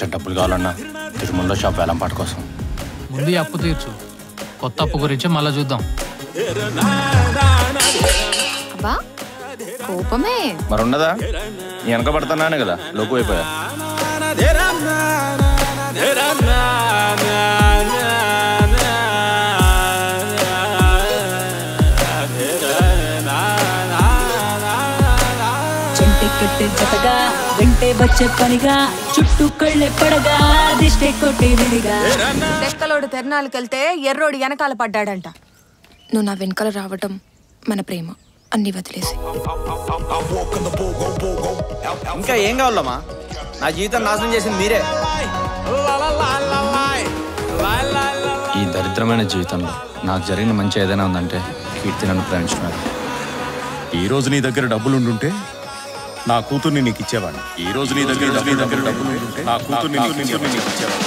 బొచ్చ డబ్బులు కావాలన్నా తిరుమలలో షాప్ వేలంపాట కోసం ముందు ఈ అప్పు తీర్చు కొత్త అప్పు గురించి మళ్ళీ చూద్దాం అబ్బా కోపమే మరి ఉన్నదా నీ వెనక పడుతున్నానే కదా లోకు అయిపోయా చెంటే కట్టే జతగా వెంటే వచ్చే పనిగా చుట్టూ కళ్ళే పడగా దిష్టే కొట్టే విడిగా లెక్కలోడు తిరణాలకెళ్తే ఎర్రోడు వెనకాల పడ్డాడంట నువ్వు నా వెనకాల రావటం మన ప్రేమ అన్ని వదిలేసి ఇంకా ఏం కావాలమ్మా నా జీవితం నాశనం చేసింది మీరే ఈ దరిద్రమైన జీవితంలో నాకు జరిగిన మంచి ఏదైనా ఉందంటే కీర్తి నన్ను ప్రేమించినారు ఈ రోజు నీ దగ్గర డబ్బులు ఉండుంటే నా కూతుర్ని నీకు ఇచ్చేవాడిని ఈ రోజు నీ దగ్గర నీ దగ్గర డబ్బులు ఉండుంటే నా కూతుర్ని నీకు ఇచ్చేవాడిని. నీకు ఇచ్చేవాడిని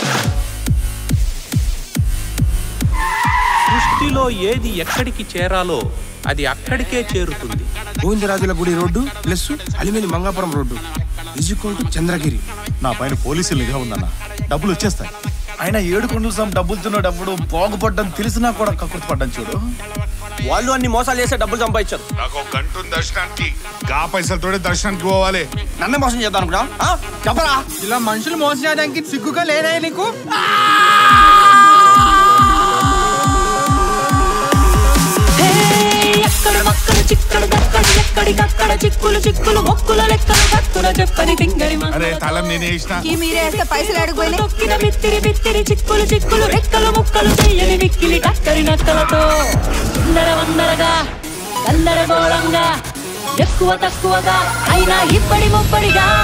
సృష్టిలో ఏది ఎక్కడికి చేరాలో అది అక్కడికే చేరుతుంది గోవిందరాజుల గుడి road plus Alamelu Mangapuram road equal to Chandragiri నా పైన పోలీసులు నిఘా ఉందన్న డబ్బులు వచ్చేస్తాయి అయినా ఏడు కొండల సమ్ డబ్బులు తిన్నప్పుడు బాగుపడ్డం తెలిసినా కూడా కక్కుర్తి పడ్డం చూడు వాళ్ళు అన్ని మోసాలు చేసే డబ్బులు సంపాదించారు నాకు ఒక గంట ఉంది దర్శనానికి గా పైసలతోనే దర్శనానికి పోవాలి నన్నే మోసం చేద్దాం అనుకున్నా ఆ? చెప్పరా ఇలా మనుషులు మోసం చేయడానికి సిగ్గుగా లేదా నీకు హే, ఎక్కడ మక్కలు చిక్కడు దక్కడు ఎక్కడికక్కడ చిక్కులు చిక్కులు మొక్కుల లెక్కలు భక్తుల చెప్పని తింగరి అరే తలం నేనే వేసిన ఈ మీరే వేస్తే పైసలు అడిగిపోయినాయి తొక్కిన బిత్తిరి బిత్తిరి చిక్కులు చిక్కులు రెక్కలు ముక్కలు చెయ్యని మిక్కిలి టక్కరి నక్కలతో వందర వందరగా గందరగోళంగా ఎక్కువ తక్కువగా అయినా ఇప్పటి ముప్పడిగా